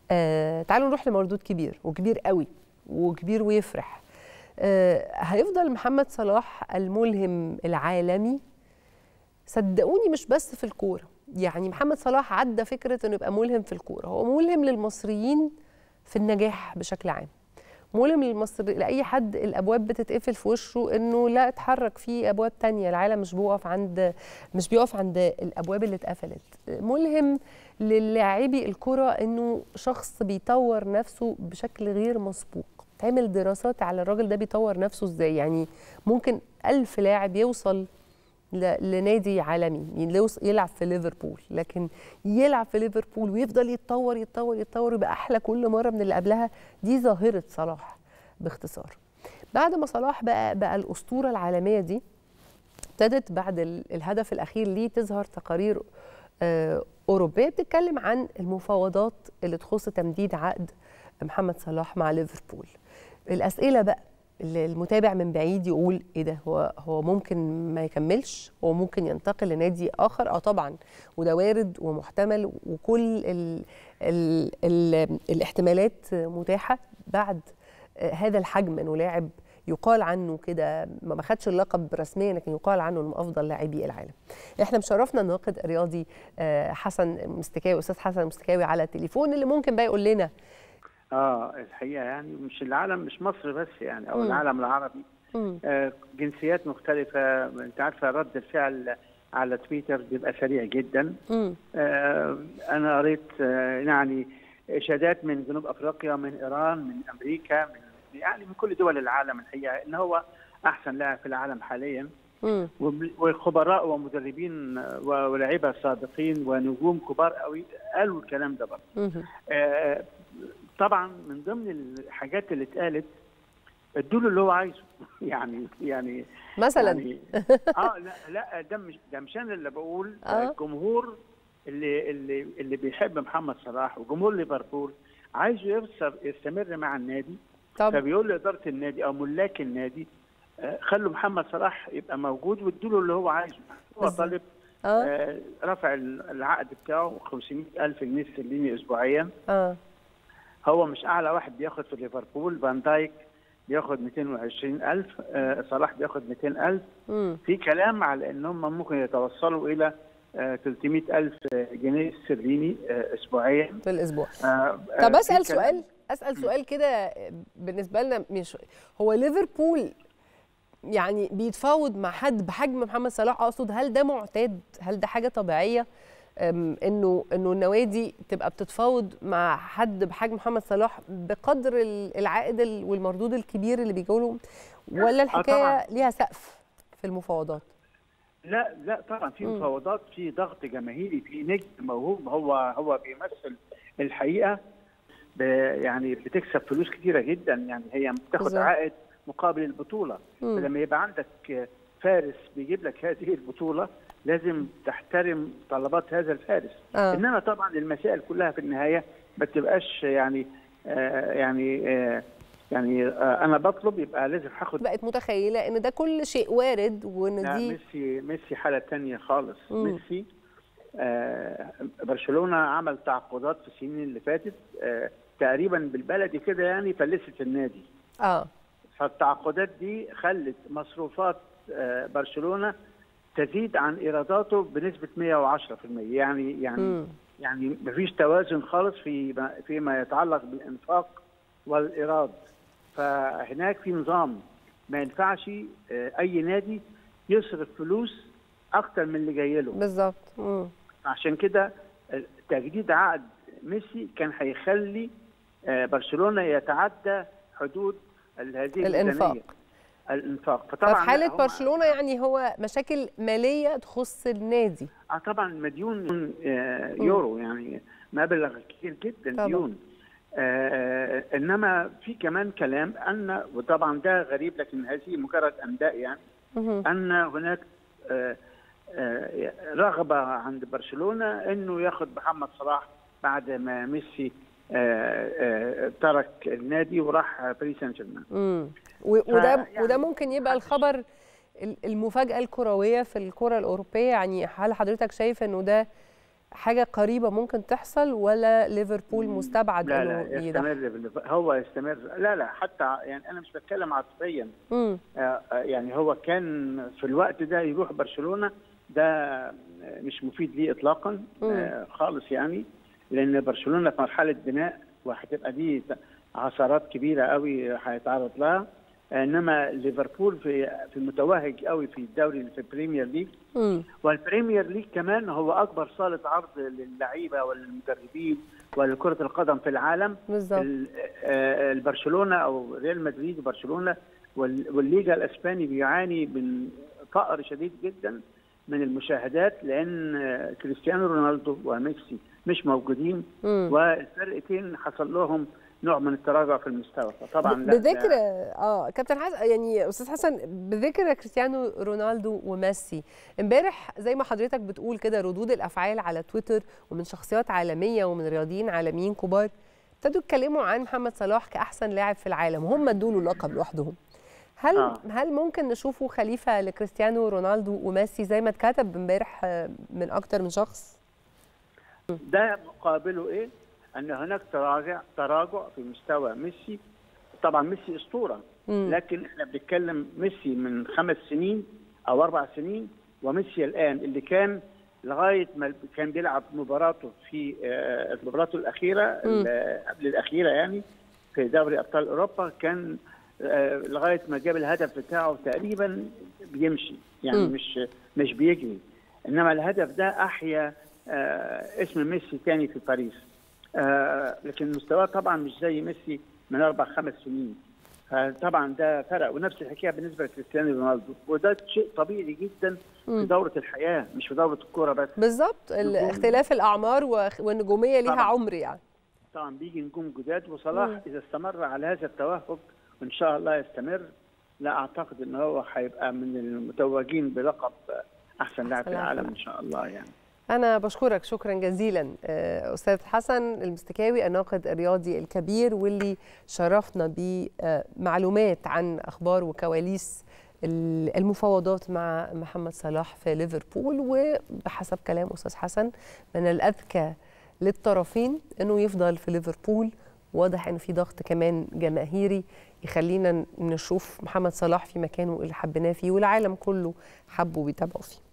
آه تعالوا نروح لمردود كبير وكبير قوي وكبير ويفرح آه هيفضل محمد صلاح الملهم العالمي صدقوني مش بس في الكوره يعني محمد صلاح عدى فكره انه يبقى ملهم في الكوره هو ملهم للمصريين في النجاح بشكل عام ملهم للمصري لاي حد الابواب بتتقفل في وشه انه لا اتحرك في ابواب تانية العالم مش بيقف عند مش بيقف عند الابواب اللي اتقفلت ملهم للاعبي الكره انه شخص بيطور نفسه بشكل غير مسبوق تعمل دراسات على الراجل ده بيطور نفسه ازاي يعني ممكن ألف لاعب يوصل لنادي عالمي يلعب في ليفربول لكن يلعب في ليفربول ويفضل يتطور يتطور يتطور يبقى احلى كل مره من اللي قبلها دي ظاهره صلاح باختصار بعد ما صلاح بقى بقى الاسطوره العالميه دي ابتدت بعد الهدف الاخير ليه تظهر تقارير اوروبيه بتتكلم عن المفاوضات اللي تخص تمديد عقد محمد صلاح مع ليفربول الاسئله بقى المتابع من بعيد يقول ايه ده هو هو ممكن ما يكملش هو ممكن ينتقل لنادي اخر اه طبعا وده وارد ومحتمل وكل ال ال ال الاحتمالات متاحه بعد هذا الحجم انه لاعب يقال عنه كده ما خدش اللقب رسميا لكن يقال عنه انه افضل لاعبي العالم. احنا مشرفنا الناقد الرياضي حسن مستكاوي استاذ حسن مستكاوي على التليفون اللي ممكن بقى يقول لنا اه الحقيقه يعني مش العالم مش مصر بس يعني او مم. العالم العربي آه جنسيات مختلفه انت عارفه رد الفعل على تويتر بيبقى سريع جدا آه انا قريت آه يعني اشادات من جنوب افريقيا من ايران من امريكا من يعني من كل دول العالم الحقيقه ان هو احسن لاعب في العالم حاليا وخبراء ومدربين ولاعيبه سابقين ونجوم كبار قوي قالوا الكلام ده برضه آه طبعا من ضمن الحاجات اللي اتقالت ادوا له اللي هو عايزه يعني يعني مثلا يعني اه لا لا ده مش ده مش انا اللي بقول آه. الجمهور اللي اللي اللي بيحب محمد صلاح وجمهور ليفربول عايزه يستمر مع النادي طب. فبيقول لاداره النادي او ملاك النادي آه خلوا محمد صلاح يبقى موجود وادوا له اللي هو عايزه هو طالب آه. آه رفع العقد بتاعه 500000 جنيه استرليني اسبوعيا اه هو مش اعلى واحد بياخد في ليفربول فان دايك بياخد 220000 آه صلاح بياخد 200000 مم. في كلام على ان هم ممكن يتوصلوا الى آه 300000 جنيه استرليني آه اسبوعيا في الاسبوع آه طب في اسال كلام- سؤال اسال سؤال كده بالنسبه لنا مش هو ليفربول يعني بيتفاوض مع حد بحجم محمد صلاح اقصد هل ده معتاد هل ده حاجه طبيعيه أم، انه انه النوادي تبقى بتتفاوض مع حد بحجم محمد صلاح بقدر ال- العائد ال- والمردود الكبير اللي بيجوا له ولا الحكايه طبعاً. ليها سقف في المفاوضات لا لا طبعا في مم. مفاوضات في ضغط جماهيري في نجم موهوب هو هو بيمثل الحقيقه ب يعني بتكسب فلوس كتيره جدا يعني هي بتاخد بالظبط. عائد مقابل البطوله مم. فلما يبقى عندك فارس بيجيب لك هذه البطوله لازم تحترم طلبات هذا الفارس آه. انما طبعا المسائل كلها في النهايه ما تبقاش يعني آه يعني آه يعني آه انا بطلب يبقى لازم هاخد بقت متخيله ان ده كل شيء وارد وان لا دي ميسي ميسي حاله تانية خالص مم. ميسي آه برشلونه عمل تعاقدات في السنين اللي فاتت آه تقريبا بالبلدي كده يعني فلست النادي اه فالتعاقدات دي خلت مصروفات آه برشلونه تزيد عن ايراداته بنسبه 110% يعني يعني مم. يعني مفيش توازن خالص في فيما يتعلق بالانفاق والايراد فهناك في نظام ما ينفعش آه، اي نادي يصرف فلوس اكتر من اللي جاي له بالظبط مم. عشان كده آه، تجديد عقد ميسي كان هيخلي آه، برشلونه يتعدى حدود ال- هذه الإنفاق. الميزانية. الانفاق ففي فطبعا حاله هم- برشلونه يعني هو مشاكل ماليه تخص النادي اه طبعا مليون آه، يورو يعني مبلغ كتير جدا طبعاً. ديون آه انما في كمان كلام ان وطبعا ده غريب لكن هذه مجرد انباء يعني مهم. ان هناك آه آه رغبه عند برشلونه انه ياخد محمد صلاح بعد ما ميسي آه آه ترك النادي وراح باريس سان جيرمان مم. و- وده يعني وده ممكن يبقى محدش- الخبر ال- المفاجاه الكرويه في الكره الاوروبيه يعني هل حضرتك شايف انه ده حاجه قريبه ممكن تحصل ولا ليفربول مستبعد لا انه لا يضحي يستمر هو يستمر لا لا حتى يعني انا مش بتكلم عاطفيا مم. آه، آه، يعني هو كان في الوقت ده يروح برشلونه ده مش مفيد ليه اطلاقا آه، خالص يعني لان برشلونه في مرحله بناء وهتبقى دي عثرات كبيره قوي هيتعرض لها انما ليفربول في في متوهج قوي في الدوري في البريمير ليج مم. والبريمير ليج كمان هو اكبر صاله عرض للعيبه وللمدربين ولكره القدم في العالم بالظبط ال- آه، البرشلونه او ريال مدريد وبرشلونه وال- والليجا الاسباني بيعاني من فقر شديد جدا من المشاهدات لان آه، كريستيانو رونالدو وميسي مش موجودين مم. والفرقتين حصل لهم نوع من التراجع في المستوى فطبعا لا بذكر ده- اه كابتن حسن يعني استاذ حسن بذكر كريستيانو رونالدو وميسي امبارح زي ما حضرتك بتقول كده ردود الافعال على تويتر ومن شخصيات عالميه ومن رياضيين عالميين كبار ابتدوا يتكلموا عن محمد صلاح كاحسن لاعب في العالم وهم ادوا له اللقب لوحدهم هل آه. هل ممكن نشوفه خليفه لكريستيانو رونالدو وميسي زي ما اتكتب امبارح آه، من اكتر من شخص ده مقابله ايه؟ ان هناك تراجع تراجع في مستوى ميسي طبعا ميسي اسطوره مم. لكن احنا بنتكلم ميسي من خمس سنين او اربع سنين وميسي الان اللي كان لغايه ما كان بيلعب مباراته في آه، مباراته الاخيره ال- قبل الاخيره يعني في دوري ابطال اوروبا كان آه، لغايه ما جاب الهدف بتاعه تقريبا بيمشي يعني مم. مش مش بيجري انما الهدف ده احيا آه، اسم ميسي تاني في باريس آه، لكن مستواه طبعا مش زي ميسي من اربع خمس سنين فطبعا ده فرق ونفس الحكايه بالنسبه لكريستيانو رونالدو وده شيء طبيعي جدا في دوره الحياه مش في دوره الكوره بس بالظبط ال- نجوم. اختلاف الاعمار وخ- والنجوميه ليها طبعاً. عمر يعني طبعا بيجي نجوم جداد وصلاح مم. اذا استمر على هذا التوافق وان شاء الله يستمر لا اعتقد ان هو هيبقى من المتوجين بلقب احسن لاعب في لاعب في العالم ان شاء الله يعني أنا بشكرك شكرا جزيلا آه، أستاذ حسن المستكاوي الناقد الرياضي الكبير واللي شرفنا بمعلومات عن أخبار وكواليس ال- المفاوضات مع محمد صلاح في ليفربول وبحسب كلام أستاذ حسن من الأذكى للطرفين أنه يفضل في ليفربول واضح أنه في ضغط كمان جماهيري يخلينا نشوف محمد صلاح في مكانه اللي حبيناه فيه والعالم كله حبه وبيتابعوا فيه